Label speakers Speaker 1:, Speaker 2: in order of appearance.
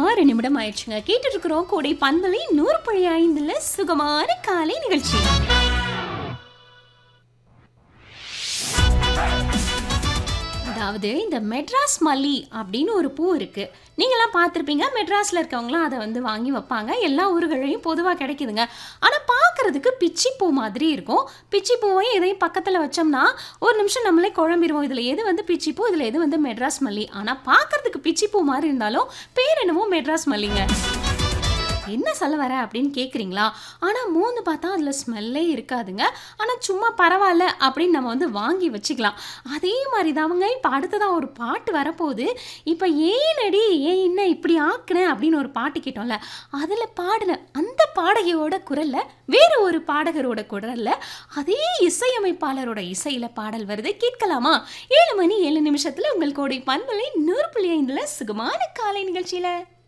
Speaker 1: ஆறு நிமிடம் ஆயிடுச்சுங்க கேட்டுட்டு இருக்கிறோம் கோடை பந்தலை நூறு புள்ளி ஐந்துல சுகமான காலை நிகழ்ச்சி அதாவது இந்த மெட்ராஸ் மல்லி அப்படின்னு ஒரு பூ இருக்கு நீங்களாம் பார்த்துருப்பீங்க மெட்ராஸில் இருக்கவங்களாம் அதை வந்து வாங்கி வைப்பாங்க எல்லா ஊர்களையும் பொதுவாக கிடைக்குதுங்க ஆனால் பார்க்கறதுக்கு பிச்சி பூ மாதிரி இருக்கும் பிச்சி பூவையும் எதையும் பக்கத்தில் வச்சோம்னா ஒரு நிமிஷம் நம்மளே குழம்பிடுவோம் இதில் எது வந்து பிச்சி பூ இதில் எது வந்து மெட்ராஸ் மல்லி ஆனால் பார்க்கறதுக்கு பிச்சி பூ மாதிரி இருந்தாலும் பேர் என்னவோ மெட்ராஸ் மல்லிங்க என்ன சொல்ல வர அப்படின்னு கேட்குறீங்களா ஆனால் மூந்து பார்த்தா அதில் ஸ்மெல்லே இருக்காதுங்க ஆனால் சும்மா பரவாயில்ல அப்படின்னு நம்ம வந்து வாங்கி வச்சுக்கலாம் அதே மாதிரி தாங்க இப்போ அடுத்ததாக ஒரு பாட்டு வரப்போகுது இப்போ ஏனடி ஏன் என்ன இப்படி ஆக்குனேன் அப்படின்னு ஒரு பாட்டு கேட்டோம்ல அதில் பாடின அந்த பாடகியோட குரலில் வேறு ஒரு பாடகரோட குரலில் அதே இசையமைப்பாளரோட இசையில் பாடல் வருது கேட்கலாமா ஏழு மணி ஏழு நிமிஷத்தில் உங்கள் கோடை பண்பலை நூறு புள்ளி ஐந்தில் சுகமான காலை நிகழ்ச்சியில்